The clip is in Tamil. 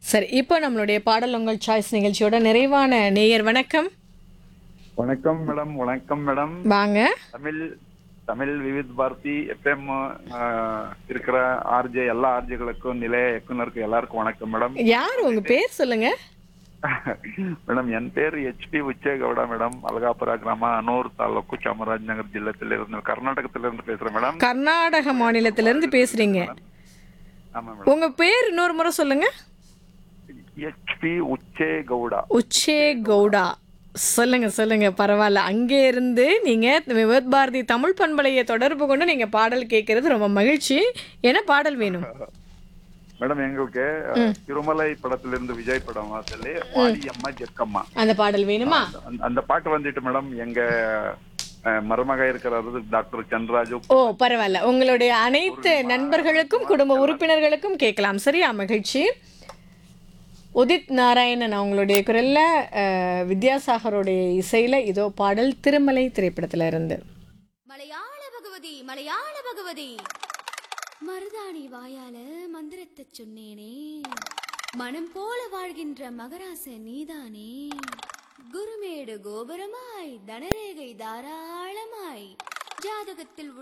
சரி இப்போ நம்மளுடைய பாடல் உங்கள் சாய்ஸ் நிகழ்ச்சியோட நிறைவான நேயர் வணக்கம் வணக்கம் மேடம் வணக்கம் மேடம் வாங்க தமிழ் தமிழ் விவித் பாரதி எஃப்எம் இருக்கிற ஆர்ஜே எல்லா ஆர்ஜேகளுக்கும் நிலைய இயக்குனருக்கு எல்லாருக்கும் வணக்கம் மேடம் யார் உங்க பேர் சொல்லுங்க ಮೇಡಮ್ ಎನ್ ಪೇರು H P Uchchegowda madam Alagapura ಗ್ರಾಮ ಅನೂರ್ ತಾಲೂಕು ಚಾಮರಾಜನಗರ ಜಿಲ್ಲೆಯಲ್ಲಿருந்து கர்நாடகத்திலிருந்து பேசுறேன் மேடம் கர்நாடக மாநிலத்திலிருந்து பேசுறீங்க ஆமா மேடம் உங்க பேர் இன்னொரு முறை சொல்லுங்க எச் பி உச்சேகவுடா உச்சே கவுடா சொல்லுங்க சொல்லுங்க பரவாயில்ல அங்கே இருந்து நீங்க விவத் பாரதி தமிழ் பண்பலையை தொடர்பு கொண்டு நீங்க பாடல் கேட்கறது ரொம்ப மகிழ்ச்சி என்ன பாடல் வேணும் மேடம் எங்களுக்கு திருமலை படத்திலிருந்து விஜய் படம் சொல்லி வாடி அம்மா ஜெக்கம்மா அந்த பாடல் வேணுமா அந்த- அந்த பாட்டு வந்துட்டு மேடம் எங்க அஹ், மருமக இருக்கிறது டாக்டர் சந்திராஜு ஓ பரவாயில்ல உங்களுடைய அனைத்து நண்பர்களுக்கும் குடும்ப உறுப்பினர்களுக்கும் கேட்கலாம் சரியா மகிழ்ச்சி உதித் நாராயணன் அவங்களுடைய குரல்ல அஹ், வித்யாசாகருடைய இசையில இதோ பாடல் திருமலை திரைப்படத்துல இருந்து மலையாள பகவதி மலையாள பகவதி மருதாணி வாயால மந்திரத்தை சொன்னேனே மனம் போல வாழ்கின்ற மகராச நீதானே குருமேடு கோபுரமாய் தனரேகை தாராளமாய் ஜாதகத்தில்